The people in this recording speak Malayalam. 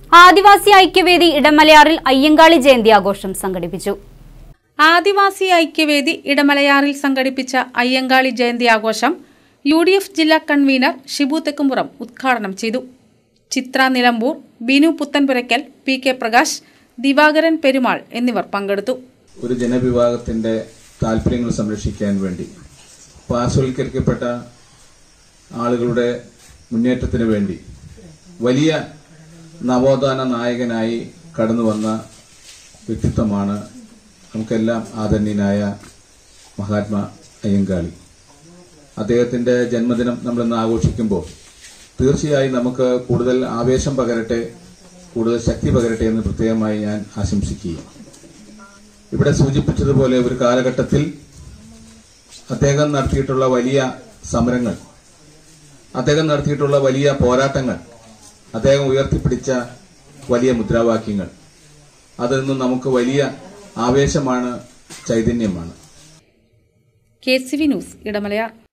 ആദിവാസി ഐക്യവേദി ഇടമലയാറിൽ അയ്യങ്കാളി ജയന്തി ആഘോഷം സംഘടിപ്പിച്ചു ആദിവാസി ഐക്യവേദി ഇടമലയാറിൽ സംഘടിപ്പിച്ച അയ്യങ്കാളി ജയന്തി ആഘോഷം യു ഡി എഫ് ജില്ലാ കൺവീനർ ഷിബു തെക്കുംപുറം ഉദ്ഘാടനം ചെയ്തു ചിത്ര നിലമ്പൂർ ബിനു പുത്തൻപുരയ്ക്കൽ പി കെ പ്രകാശ് ദിവാകരൻ പെരുമാൾ എന്നിവർ പങ്കെടുത്തു ഒരു ജനവിഭാഗത്തിന്റെ താല്പര്യങ്ങൾ സംരക്ഷിക്കാൻ വേണ്ടി പാർശ്വവൽക്കരിക്കപ്പെട്ട ആളുകളുടെ മുന്നേറ്റത്തിന് വേണ്ടി വലിയ നവോത്ഥാന നായകനായി കടന്നു വന്ന വ്യക്തിത്വമാണ് നമുക്കെല്ലാം ആദരണീയനായ മഹാത്മാ അയ്യങ്കാളി അദ്ദേഹത്തിന്റെ ജന്മദിനം നമ്മളിന്ന് ആഘോഷിക്കുമ്പോൾ തീർച്ചയായും നമുക്ക് കൂടുതൽ ആവേശം പകരട്ടെ കൂടുതൽ ശക്തി പകരട്ടെ എന്ന് പ്രത്യേകമായി ഞാൻ ആശംസിക്കുകയും ഇവിടെ സൂചിപ്പിച്ചതുപോലെ ഒരു കാലഘട്ടത്തിൽ അദ്ദേഹം നടത്തിയിട്ടുള്ള വലിയ സമരങ്ങൾ അദ്ദേഹം നടത്തിയിട്ടുള്ള വലിയ പോരാട്ടങ്ങൾ അദ്ദേഹം ഉയർത്തിപ്പിടിച്ച വലിയ മുദ്രാവാക്യങ്ങൾ അതിൽ നിന്നും നമുക്ക് വലിയ ആവേശമാണ് ചൈതന്യമാണ് K C V news Idamalayar